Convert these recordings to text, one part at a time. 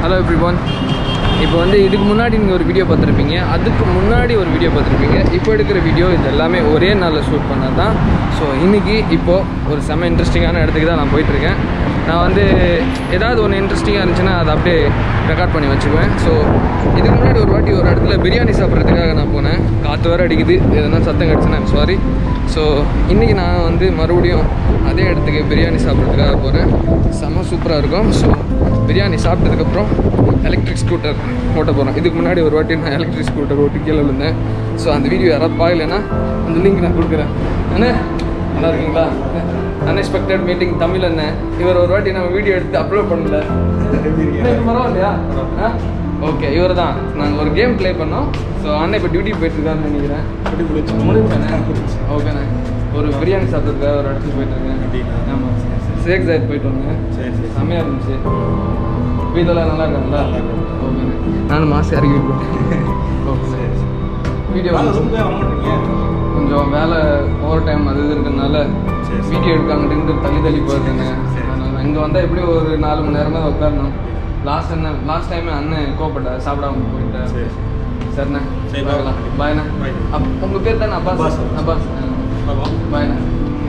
Hello every one இப்போ வந்து இதுக்கு முன்னாடி நீங்கள் ஒரு வீடியோ பார்த்துருப்பீங்க அதுக்கு முன்னாடி ஒரு வீடியோ பார்த்துருப்பீங்க இப்போ எடுக்கிற வீடியோ இது எல்லாமே ஒரே நாளில் ஷூட் பண்ணது தான் ஸோ இன்றைக்கி இப்போது ஒரு செம்ம இன்ட்ரெஸ்டிங்கான இடத்துக்கு தான் நான் போயிட்டுருக்கேன் நான் வந்து ஏதாவது ஒன்று இன்ட்ரெஸ்டிங்காக இருந்துச்சுன்னா அதை அப்படியே ரெக்கார்ட் பண்ணி வச்சுக்குவேன் ஸோ இதுக்கு முன்னாடி ஒரு வாட்டி ஒரு இடத்துல பிரியாணி சாப்பிட்றதுக்காக நான் போனேன் காற்று வேறு அடிக்குது எதனா சத்தம் கிடச்சுன்னா சாரி ஸோ இன்றைக்கி நான் வந்து மறுபடியும் அதே இடத்துக்கு பிரியாணி சாப்பிட்றதுக்காக போகிறேன் செம்ம சூப்பராக இருக்கும் ஸோ பிரியாணி சாப்பிட்டதுக்கப்புறம் எலக்ட்ரிக் ஸ்கூட்டர் ஓட்ட போகிறேன் இதுக்கு முன்னாடி ஒரு வாட்டி நான் எலக்ட்ரிக் ஸ்கூட்டர் ஓட்டி கீழே விழுந்தேன் ஸோ அந்த வீடியோ யாராவது பார்க்கலன்னா அந்த லிங்க் நான் கொடுக்குறேன் அண்ணே நல்லா இருக்கீங்களா அன்எக்ஸ்பெக்டட் மீட்டிங் தமிழ் அண்ணன் இவர் ஒரு வாட்டி நம்ம வீடியோ எடுத்து அப்லோட் பண்ணல இன்னைக்கு பரவாயில்லையா ஓகே இவர் தான் நாங்கள் ஒரு கேம் ப்ளே பண்ணோம் ஸோ அண்ணன் இப்போ டியூட்டி போயிட்டுருக்காருன்னு நினைக்கிறேன் முடிஞ்சானே ஓகேண்ணே ஒரு பிரியாணி சாப்பிட்றதுக்காக ஒரு இடத்துக்கு போயிட்டு இருக்கேன் அப்படிங்களா? ஆமாம் சேக் ஜாயத் போயிட்டு வந்தேன் சரி சரி செம்மையாக இருந்துச்சு வீட்டெல்லாம் நல்லா இருக்காங்களா நல்லா இருக்காங்க. ஓகேண்ணே நானும் மாசு இறக்கி விட்டுருக்கேன் ஓகே வீடியோ வாங்க, ரொம்ப வர மாட்டீங்க கொஞ்சம் வேலை ஓவர் டைம் அது இது இருக்கிறதுனால சரி, சரி. வீடியோ எடுக்காங்கட்டு தள்ளி தள்ளி போயிருந்தேங்க சரி. அதனால இங்கே வந்தால் எப்படியும் ஒரு நாலு மணி நேரமாக தான் உட்காரணும் லாஸ்ட் என்ன லாஸ்ட் டைம் அண்ணன் கோப்பட்ட சாப்பிடாம போயிட்டேன் சரி சரிண்ணே சரி, பார்க்கலாம் bye. பாய்ண்ணே Bye. அப் உங்கள் பேர் தானே அப்பாஸ் அப்பாஸ். அப்பாஸ் பாப்பா பாய்ண்ணே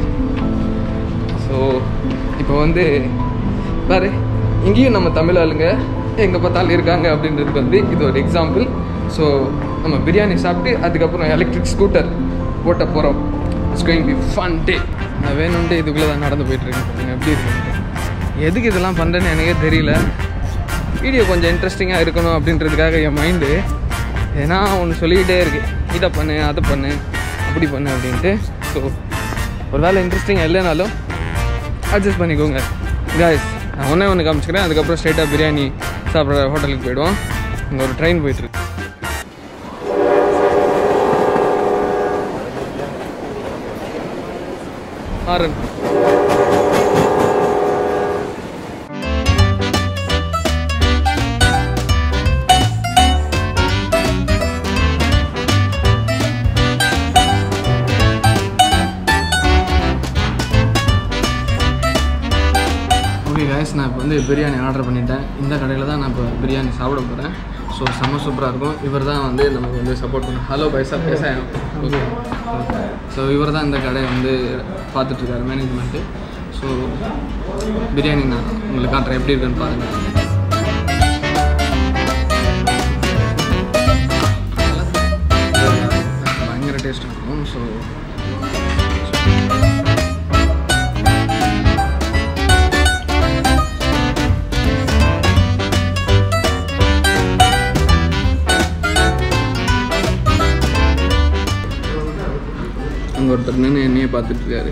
ஸோ இப்போ வந்து பாரு இங்கேயும் நம்ம தமிழ் ஆளுங்க எங்கே பார்த்தாலும் இருக்காங்க அப்படின்றதுக்கு வந்து இது ஒரு எக்ஸாம்பிள் ஸோ நம்ம பிரியாணி சாப்பிட்டு அதுக்கப்புறம் எலக்ட்ரிக் ஸ்கூட்டர் ஓட்ட போகிறோம் it's going be fun day நான் வேணும்ட்டு இதுக்குள்ளே தான் நடந்து போயிட்டுருக்கேன் பாருங்க எப்படி இருக்கு எதுக்கு இதெல்லாம் பண்ணுறேன்னு எனக்கே தெரியல வீடியோ கொஞ்சம் இன்ட்ரெஸ்டிங்காக இருக்கணும் அப்படின்றதுக்காக என் மைண்டு ஏன்னா ஒன்று சொல்லிக்கிட்டே இருக்கு இதை பண்ணு அதை பண்ணு அப்படி பண்ணு அப்படின்ட்டு ஸோ ஒரு வேலை இன்ட்ரெஸ்டிங்காக இல்லைனாலும் அட்ஜஸ்ட் பண்ணிக்கோங்க காய்ஸ் நான் ஒன்றே ஒன்று காமிச்சிக்கிறேன் அதுக்கப்புறம் ஸ்ட்ரைட்டாக பிரியாணி சாப்பிட்ற ஹோட்டலுக்கு போயிடுவோம் இங்கே ஒரு ட்ரெயின் போயிட்டுருக்கு ஆரன் ஓகே guys நான் இப்போ வந்து பிரியாணி ஆர்டர் பண்ணிட்டேன் இந்த கடையில் தான் நான் இப்போ பிரியாணி சாப்பிட போகிறேன் ஸோ செம்ம சூப்பராக இருக்கும் இவர் தான் வந்து நமக்கு வந்து சப்போர்ட் பண்ண ஹலோ பைசா பேச ஓகே ஸோ இவர் தான் இந்த கடையை வந்து பார்த்துட்ருக்காரு மேனேஜ்மெண்ட்டு ஸோ பிரியாணி நான் உங்களுக்கு காட்டுறேன் எப்படி இருக்குன்னு பாருங்கள் பயங்கர டேஸ்ட்டாக இருக்கும் ஸோ அங்கே ஒருத்தர் நின்று என்னையே பார்த்துட்டு இருக்காரு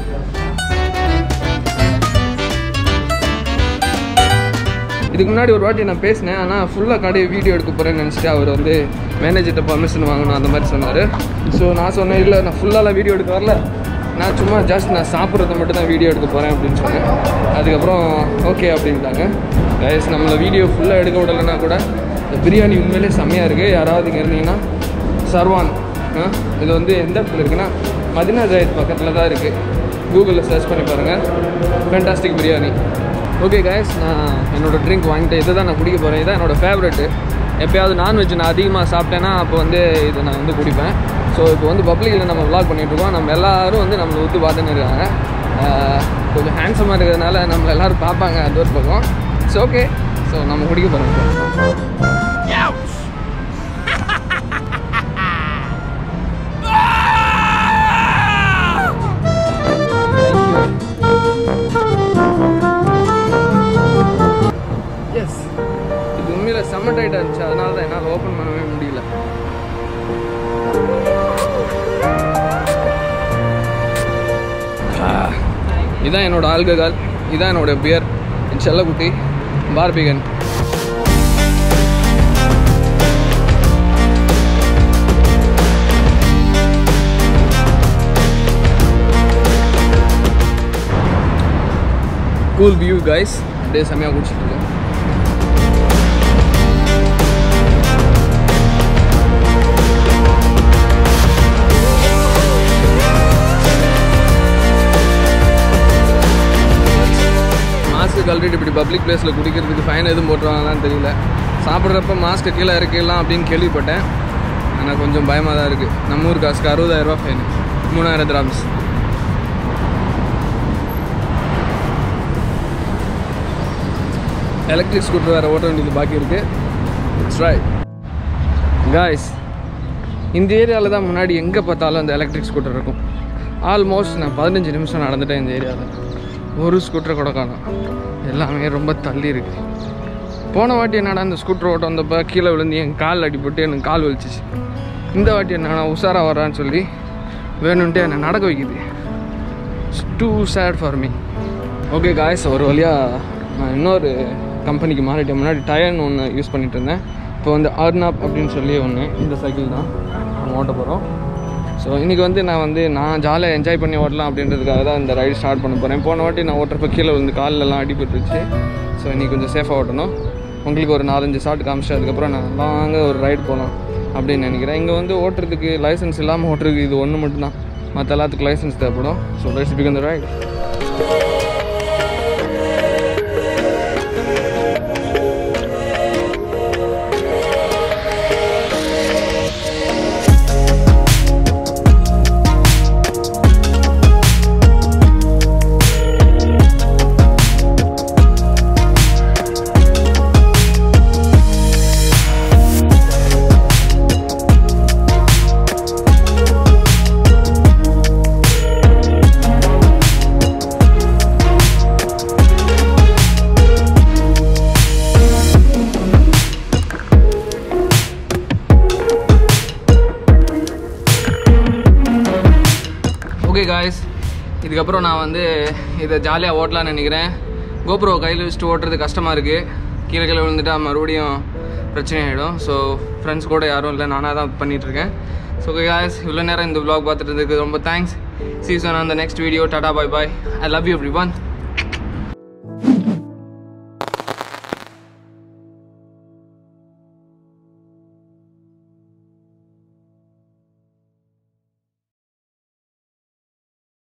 இதுக்கு முன்னாடி ஒரு வாட்டி நான் பேசினேன் ஆனால் ஃபுல்லாக கடையை வீடியோ எடுக்க போகிறேன்னு நினச்சிட்டு அவர் வந்து மேனேஜர்கிட்ட பர்மிஷன் வாங்கணும் அந்த மாதிரி சொன்னார் ஸோ நான் சொன்னேன் இல்லை நான் ஃபுல்லாலாம் வீடியோ எடுக்க வரல நான் சும்மா ஜஸ்ட் நான் சாப்பிட்றத மட்டும் தான் வீடியோ எடுக்க போகிறேன் அப்படின்னு சொன்னேன் அதுக்கப்புறம் ஓகே அப்படின்ட்டாங்க கைஸ் நம்மளை வீடியோ ஃபுல்லாக எடுக்க விடலைன்னா கூட இந்த பிரியாணி உண்மையிலே செம்மையாக இருக்குது யாராவது இங்கே இருந்தீங்கன்னா சர்வான் ஆ, இது வந்து எந்த இடத்துல இருக்குன்னா மதினா ஜாயத் பக்கத்தில் தான் இருக்குது கூகுளில் சர்ச் பண்ணி பாருங்கள் ஃபேண்டாஸ்டிக் பிரியாணி ஓகே கைஸ் நான் என்னோடய ட்ரிங்க் வாங்கிட்டு இதை தான் நான் குடிக்க போகிறேன் இதான் என்னோடய ஃபேவரெட்டு எப்போயாவது நான்வெஜ் நான் அதிகமாக சாப்பிட்டேன்னா அப்போ வந்து இதை நான் வந்து குடிப்பேன் ஸோ இப்போ வந்து பப்ளிக்கில் நம்ம vlog பண்ணிட்டு இருக்கோம் நம்ம எல்லாரும் வந்து நம்மளை ஒத்து பார்த்துன்னு இருக்காங்க ஆஹ், கொஞ்சம் ஹேண்ட்ஸமாக இருக்கிறதுனால நம்மளை எல்லாரும் பார்ப்பாங்க அது ஒரு பக்கம் ஸோ ஓகே ஸோ நம்ம குடிக்க போகிறோம் எஸ் இது உண்மையில் செம்ம டைட்டாக இருந்துச்சு அதனால தான் என்னால் ஓப்பன் பண்ணவே முடியல ஆ, இதான் என்னோட ஆல்கஹால் இதான் என்னோட பியர் என் செல்லக்குட்டி பார்பிகன் கூல் வியூ கைஸ் அப்படியே செம்மையாக குடிச்சிட்டு இருக்கோம் மாஸ்க்கு ஆல்ரெடி இப்படி பப்ளிக் பிளேஸில் குடிக்கிறதுக்கு ஃபைன் எதுவும் போட்டுருவாங்களான்னு தெரியல சாப்பிட்றப்ப மாஸ்க்கு கீழே இறக்கிடலாம் அப்படின்னு கேள்விப்பட்டேன் ஆனால் கொஞ்சம் பயமாக தான் இருக்குது நம்ம ஊர் காசுக்கு அறுபதாயிரரூபா ஃபைன் மூணாயிரம் கிராம்ஸ் எலக்ட்ரிக் ஸ்கூட்டர் வேறு ஓட்ட வேண்டியது பாக்கி இருக்குது இட்ஸ் ரைட் காய்ஸ் இந்த ஏரியாவில் தான் முன்னாடி எங்கே பார்த்தாலும் அந்த எலக்ட்ரிக் ஸ்கூட்டர் இருக்கும் ஆல்மோஸ்ட் நான் பதினஞ்சு நிமிஷம் நடந்துட்டேன் இந்த ஏரியாவில் ஒரு ஸ்கூட்டர் கூட காணும் எல்லாமே ரொம்ப தள்ளி இருக்கு போன வாட்டி என்னடா அந்த ஸ்கூட்டர் ஓட்ட வந்தப்போ கீழே விழுந்து என் கால் அடிபட்டு எனக்கு கால் வலிச்சிச்சு இந்த வாட்டி என்னடா உஷாராக வரான்னு சொல்லி வேணும்ன்ட்டு என்னை நடக்க வைக்குது too sad for me okay guys ஒரு வழியாக நான் இன்னொரு கம்பெனிக்கு மாறிட்டேன் முன்னாடி டயர்னு ஒன்று யூஸ் பண்ணிட்டு இருந்தேன் இப்போ வந்து அர்னாப் அப்படின்னு சொல்லி ஒன்று இந்த சைக்கிள் தான் நம்ம ஓட்ட போகிறோம் ஸோ இன்றைக்கி வந்து நான் வந்து நான் ஜாலியாக என்ஜாய் பண்ணி ஓட்டலாம் அப்படின்றதுக்காக தான் இந்த ரைடு ஸ்டார்ட் பண்ண போகிறேன் போன வாட்டி நான் ஓட்டுறப்ப கீழே வந்து கால்லெல்லாம் அடிபட்டுருச்சு ஸோ இன்றைக்கி கொஞ்சம் சேஃபாக ஓட்டணும் உங்களுக்கு ஒரு நாலஞ்சு ஷார்ட் காமிச்சு அதுக்கப்புறம் நான் லாங்க ஒரு ரைடு போகலாம் அப்படின்னு நினைக்கிறேன் இங்கே வந்து ஓட்டுறதுக்கு லைசன்ஸ் இல்லாமல் ஓட்டுறதுக்கு இது ஒன்று மட்டும்தான் மற்ற எல்லாத்துக்கும் லைசன்ஸ் தேவைப்படும் so let's begin the ride okay guys இதுக்கப்புறம் நான் வந்து இதை ஜாலியாக ஓட்டலாம்னு நினைக்கிறேன் கோப்ரோ கையில் வச்சுட்டு ஓட்டுறது கஷ்டமாக இருக்குது கீழே கீழே விழுந்துட்டா மறுபடியும் பிரச்சனை ஆகிடும் ஸோ ஃப்ரெண்ட்ஸ் கூட யாரும் இல்லை நானாக தான் பண்ணிகிட்ருக்கேன் ஸோ காய்ஸ் இவ்வளோ நேரம் இந்த vlog பார்த்துட்டு இருந்ததுக்கு ரொம்ப தேங்க்ஸ் சீசன் அந்த next video tata bye bye I love you every one